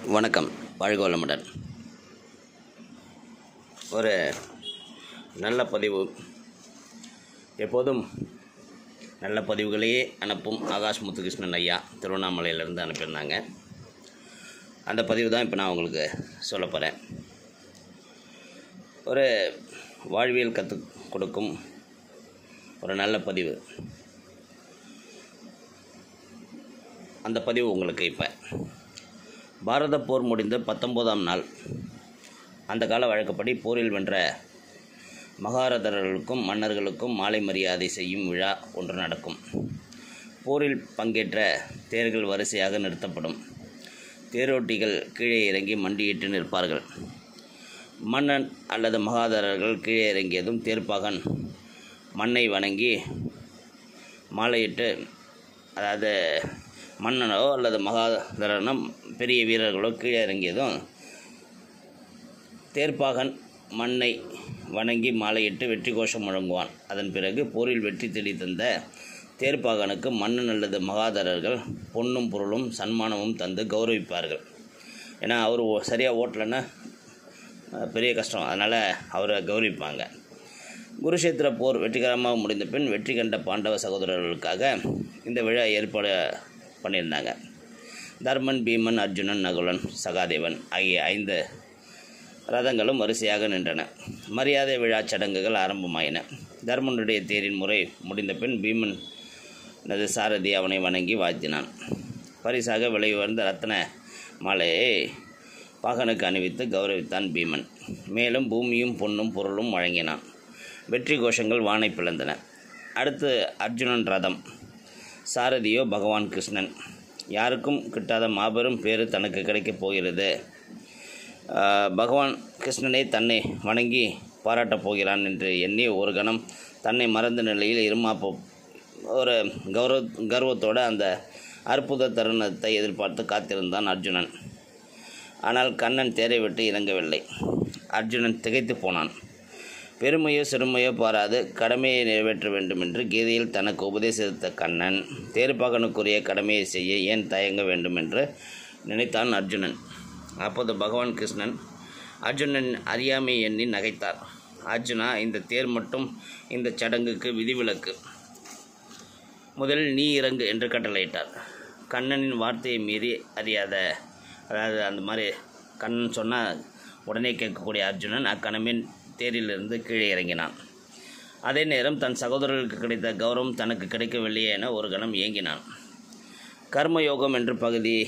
வணக்கம் வாழ்க வளமுடன் ஒரு நல்ல பதிவு எப்போதும் நல்ல பதிவுகளையே அனுப்பும் ஆகாஷ் முத்துகிருஷ்ணன் ஐயா திருவண்ணாமலையிலேருந்து அனுப்பியிருந்தாங்க அந்த பதிவு தான் இப்போ நான் உங்களுக்கு சொல்ல போகிறேன் ஒரு வாழ்வியல் கற்றுக் கொடுக்கும் ஒரு நல்ல பதிவு அந்த பதிவு உங்களுக்கு இப்போ பாரத போர் முடிந்த பத்தொம்போதாம் நாள் அந்த கால வழக்கப்படி போரில் வென்ற மகாரதர்களுக்கும் மன்னர்களுக்கும் மாலை மரியாதை செய்யும் விழா ஒன்று நடக்கும் போரில் பங்கேற்ற தேர்கள் வரிசையாக நிறுத்தப்படும் தேரோட்டிகள் கீழே இறங்கி மண்டியிட்டு நிற்பார்கள் மன்னன் அல்லது மகாதரர்கள் கீழே இறங்கியதும் தேர்ப்பாகன் மண்ணை வணங்கி மாலையிட்டு அதாவது மன்னனோ அல்லது மகாதரனோ பெரிய வீரர்களோ கீழே இறங்கியதும் தேர்ப்பாகன் மண்ணை வணங்கி மாலையிட்டு வெற்றி கோஷம் முழங்குவான் அதன் பிறகு போரில் வெற்றி தேடி தந்த தேர்ப்பாகனுக்கு மன்னன் அல்லது மகாதரர்கள் பொன்னும் பொருளும் சன்மானமும் தந்து கௌரவிப்பார்கள் ஏன்னா அவர் சரியாக ஓட்டலைன்னா அஹ், பெரிய கஷ்டம் அதனால் அவரை கௌரவிப்பாங்க குருஷேத்திர போர் வெற்றிகரமாக முடிந்த பின் வெற்றி கண்ட பாண்டவ சகோதரர்களுக்காக இந்த விழா ஏற்பாடு பண்ணியிருந்தாங்க தர்மன் பீமன் அர்ஜுனன் நகுலன் சகாதேவன் ஆகிய ஐந்து ரதங்களும் வரிசையாக நின்றன மரியாதை விழா சடங்குகள் ஆரம்பமாயின தர்மனுடைய தேரின் முறை முடிந்த பின் பீமன் நது சாரதி அவனை வணங்கி வாழ்த்தினான் பரிசாக விலை உயர்ந்த ரத்ன மாலையை பாகனுக்கு அணிவித்து கௌரவித்தான் பீமன் மேலும் பூமியும் பொன்னும் பொருளும் வழங்கினான் வெற்றி கோஷங்கள் வானை பிளந்தன அடுத்து அர்ஜுனன் ரதம் சாரதியோ பகவான் கிருஷ்ணன் யாருக்கும் கிட்டாத மாபெரும் பேறு தனக்கு கிடைக்கப் போகிறது ஆஹ், பகவான் கிருஷ்ணனே தன்னை வணங்கி பாராட்டப் போகிறான் என்று எண்ணி ஒரு கணம் தன்னை மறந்த நிலையில் இருமாப்போ ஒரு கௌரவ கர்வத்தோடு அந்த அற்புத தருணத்தை எதிர்பார்த்து காத்திருந்தான் அர்ஜுனன் ஆனால் கண்ணன் தேரை விட்டு இறங்கவில்லை அர்ஜுனன் திகைத்து போனான் பெருமையோ சிறுமையோ பாராது கடமையை நிறைவேற்ற வேண்டும் என்று கீதையில் தனக்கு உபதேசித்த கண்ணன் தேர்ப்பாகனுக்குரிய கடமையை செய்ய ஏன் தயங்க வேண்டும் என்று நினைத்தான் அர்ஜுனன் அப்போது பகவான் கிருஷ்ணன் அர்ஜுனன் அறியாமை எண்ணி நகைத்தார் அர்ஜுனா இந்த தேர் மட்டும் இந்த சடங்குக்கு விதிவிலக்கு முதலில் நீ இறங்கு என்று கட்டளையிட்டார் கண்ணனின் வார்த்தையை மீறி அறியாத அதாவது அந்த மாதிரி கண்ணன் சொன்னால் உடனே கேட்கக்கூடிய அர்ஜுனன் அக்கணமே தேரிலிருந்து கீழே இறங்கினான் அதே நேரம் தன் சகோதரர்களுக்கு கிடைத்த கௌரவம் தனக்கு கிடைக்கவில்லையே என ஒரு கணம் ஏங்கினான் கர்மயோகம் என்ற பகுதி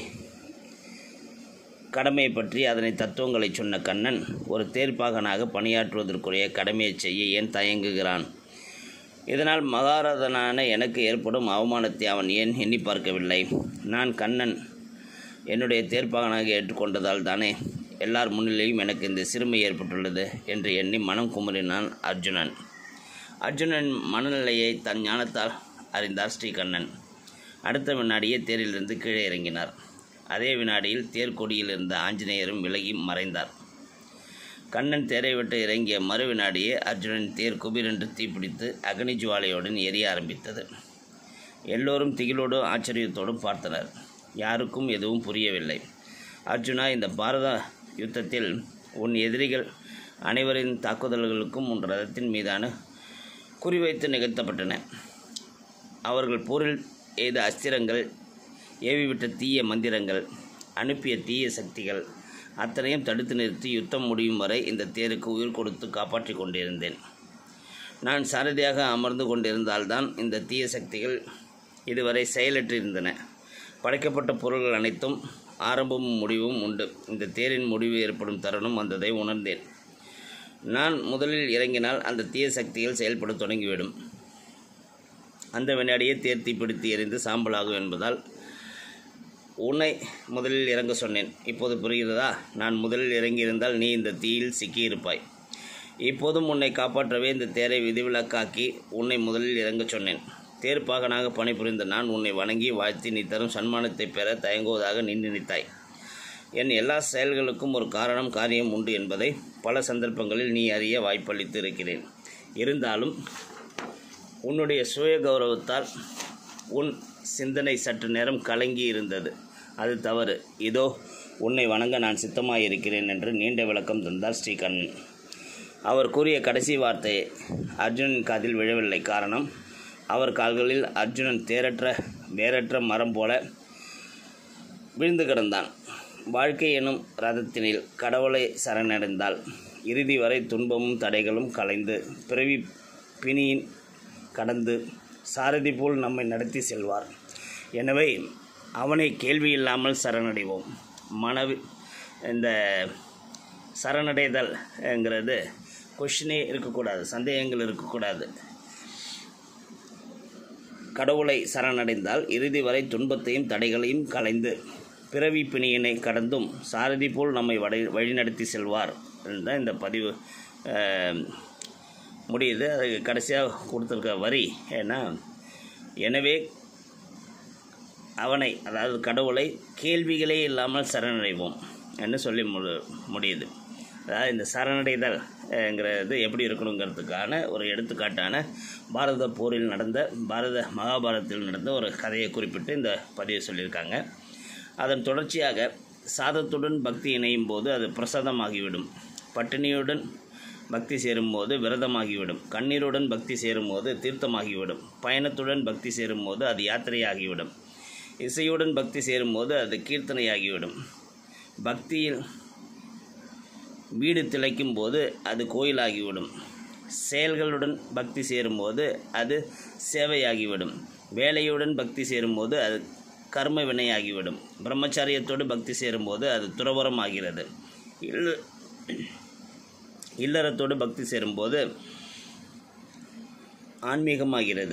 கடமையை பற்றி அதனை தத்துவங்களை சொன்ன கண்ணன் ஒரு தேர்ப்பாகனாக பணியாற்றுவதற்குரிய கடமையை செய்ய ஏன் தயங்குகிறான் இதனால் மகாரதனான எனக்கு ஏற்படும் அவமானத்தை அவன் ஏன் எண்ணி பார்க்கவில்லை நான் கண்ணன் என்னுடைய தேர்ப்பாகனாக ஏற்றுக்கொண்டதால் தானே எல்லார் முன்னிலையும் எனக்கு இந்த சிறுமை ஏற்பட்டுள்ளது என்று எண்ணி மனம் குமரினான் அர்ஜுனன் அர்ஜுனன் மனநிலையை தன் ஞானத்தால் அறிந்தார் ஸ்ரீகண்ணன் அடுத்த வினாடியே தேரிலிருந்து கீழே இறங்கினார் அதே வினாடியில் தேர்கொடியில் இருந்த ஆஞ்சநேயரும் விலகி மறைந்தார் கண்ணன் தேரை விட்டு இறங்கிய மறு வினாடியே அர்ஜுனன் தேர் குபீரென்று தீப்பிடித்து அக்னி ஜுவாலையுடன் எரிய ஆரம்பித்தது எல்லோரும் திகிலோடும் ஆச்சரியத்தோடும் பார்த்தனர் யாருக்கும் எதுவும் புரியவில்லை அர்ஜுனா இந்த பாரத யுத்தத்தில் உன் எதிரிகள் அனைவரின் தாக்குதல்களுக்கும் உன் ரதத்தின் மீதான குறிவைத்து நிகழ்த்தப்பட்டன அவர்கள் போரில் எய்த அஸ்திரங்கள் ஏவிவிட்ட தீய மந்திரங்கள் அனுப்பிய தீய சக்திகள் அத்தனையும் தடுத்து நிறுத்தி யுத்தம் முடியும் வரை இந்த தேருக்கு உயிர் கொடுத்து காப்பாற்றி கொண்டிருந்தேன் நான் சாரதியாக அமர்ந்து கொண்டிருந்தால்தான் இந்த தீய சக்திகள் இதுவரை செயலற்றிருந்தன படைக்கப்பட்ட பொருள்கள் அனைத்தும் ஆரம்பமும் முடிவும் உண்டு இந்த தேரின் முடிவு ஏற்படும் தருணம் வந்ததை உணர்ந்தேன் நான் முதலில் இறங்கினால் அந்த தீய சக்திகள் செயல்பட தொடங்கிவிடும் அந்த வினாடியே தேர் தீப்பிடித்து எரிந்து சாம்பலாகும் என்பதால் உன்னை முதலில் இறங்க சொன்னேன் இப்போது புரிகிறதா நான் முதலில் இறங்கியிருந்தால் நீ இந்த தீயில் சிக்கியிருப்பாய் இப்போதும் உன்னை காப்பாற்றவே இந்த தேரை விதிவிலக்காக்கி உன்னை முதலில் இறங்கச் சொன்னேன் தேர்ப்பாகனாக பணிபுரிந்த நான் உன்னை வணங்கி வாழ்த்தி நீ தரும் சன்மானத்தை பெற தயங்குவதாக நீ நினைத்தாய் என் எல்லா செயல்களுக்கும் ஒரு காரணம் காரியம் உண்டு என்பதை பல சந்தர்ப்பங்களில் நீ அறிய வாய்ப்பளித்து இருக்கிறேன் இருந்தாலும் உன்னுடைய சுய கௌரவத்தால் உன் சிந்தனை சற்று நேரம் கலங்கி இருந்தது அது தவறு இதோ உன்னை வணங்க நான் சித்தமாக இருக்கிறேன் என்று நீண்ட விளக்கம் தந்தார் ஸ்ரீகண்ணன் அவர் கூறிய கடைசி வார்த்தை அர்ஜுனன் காதில் விழவில்லை காரணம் அவர் கால்களில் அர்ஜுனன் தேரற்ற வேரற்ற மரம் போல விழுந்து கிடந்தான் வாழ்க்கை எனும் ரதத்தினில் கடவுளை சரணடைந்தால் இறுதி வரை துன்பமும் தடைகளும் கலைந்து பிறவி பிணியின் கடந்து சாரதி போல் நம்மை நடத்தி செல்வார் எனவே அவனை கேள்வி இல்லாமல் சரணடைவோம் மனவி இந்த சரணடைதல்ங்கிறது கொஷினே இருக்கக்கூடாது சந்தேகங்கள் இருக்கக்கூடாது கடவுளை சரணடைந்தால் இறுதி வரை துன்பத்தையும் தடைகளையும் கலைந்து பிறவி பிணியினை கடந்தும் சாரதி போல் நம்மை வழி வழிநடத்தி செல்வார் தான் இந்த பதிவு அஹ், முடியுது அது கடைசியாக கொடுத்துருக்க வரி ஏன்னா எனவே அவனை அதாவது கடவுளை கேள்விகளே இல்லாமல் சரணடைவோம் என்று சொல்லி முடி முடியுது அதாவது இந்த சரணடைதல்ங்கிறது எப்படி இருக்கணுங்கிறதுக்கான ஒரு எடுத்துக்காட்டான பாரத போரில் நடந்த பாரத மகாபாரதத்தில் நடந்த ஒரு கதையை குறிப்பிட்டு இந்த பதிவை சொல்லியிருக்காங்க அதன் தொடர்ச்சியாக சாதத்துடன் பக்தி இணையும் போது அது பிரசாதமாகிவிடும் பட்டினியுடன் பக்தி சேரும்போது விரதமாகிவிடும் கண்ணீருடன் பக்தி சேரும்போது தீர்த்தமாகிவிடும் பயணத்துடன் பக்தி சேரும்போது அது யாத்திரையாகிவிடும் இசையுடன் பக்தி சேரும்போது அது கீர்த்தனையாகிவிடும் பக்தியில் வீடு திளைக்கும் போது அது கோயிலாகிவிடும் செயல்களுடன் பக்தி சேரும்போது அது சேவையாகிவிடும் வேலையுடன் பக்தி சேரும்போது அது கர்ம வினையாகிவிடும் பிரம்மச்சாரியத்தோடு பக்தி சேரும்போது அது துறவரம் ஆகிறது இல்ல இல்லறத்தோடு பக்தி சேரும்போது ஆன்மீகமாகிறது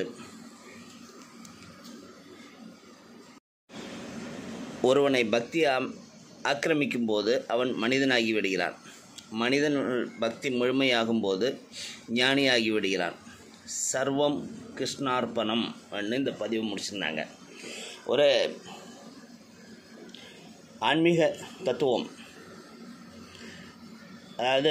ஒருவனை பக்தி ஆம்- ஆக்கிரமிக்கும் போது அவன் மனிதனாகி விடுகிறான் மனிதன் பக்தி முழுமையாகும் போது ஞானியாகி விடுகிறான் சர்வம் கிருஷ்ணார்ப்பணம் இந்த பதிவு முடிச்சிருந்தாங்க ஒரு ஆன்மீக தத்துவம் அதாவது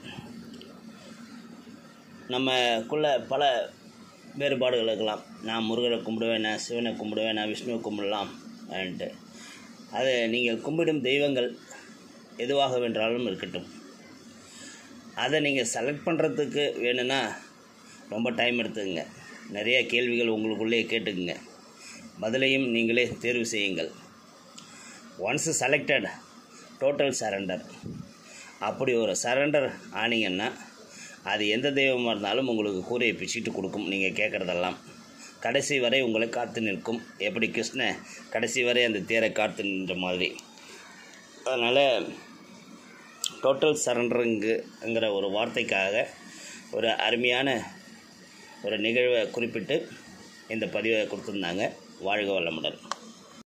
நம்மக்குள்ள பல வேறுபாடுகள் இருக்கலாம் நான் முருகனை கும்பிடுவேன் நான் சிவனை கும்பிடுவேன் நான் விஷ்ணுவை கும்பிடலாம் அப்படின்ட்டு அது நீங்கள் கும்பிடும் தெய்வங்கள் எதுவாக வென்றாலும் இருக்கட்டும் அதை நீங்கள் செலக்ட் பண்ணுறதுக்கு வேணும்னா ரொம்ப டைம் எடுத்துக்கங்க நிறைய கேள்விகள் உங்களுக்குள்ளே கேட்டுக்குங்க பதிலையும் நீங்களே தேர்வு செய்யுங்கள் ஒன்ஸ் செலக்டட் டோட்டல் சரண்டர் அப்படி ஒரு சரண்டர் ஆனீங்கன்னா அது எந்த தெய்வமாக இருந்தாலும் உங்களுக்கு கூரையை பிச்சுட்டு கொடுக்கும் நீங்கள் கேட்குறதெல்லாம் கடைசி வரை உங்களை காத்து நிற்கும் எப்படி கிருஷ்ண கடைசி வரை அந்த தேரை காத்து நின்ற மாதிரி அதனால் டோட்டல் சரண்டருங்குங்கிற ஒரு வார்த்தைக்காக ஒரு அருமையான ஒரு நிகழ்வை குறிப்பிட்டு இந்த பதிவை கொடுத்துருந்தாங்க வாழ்க வளமுடன்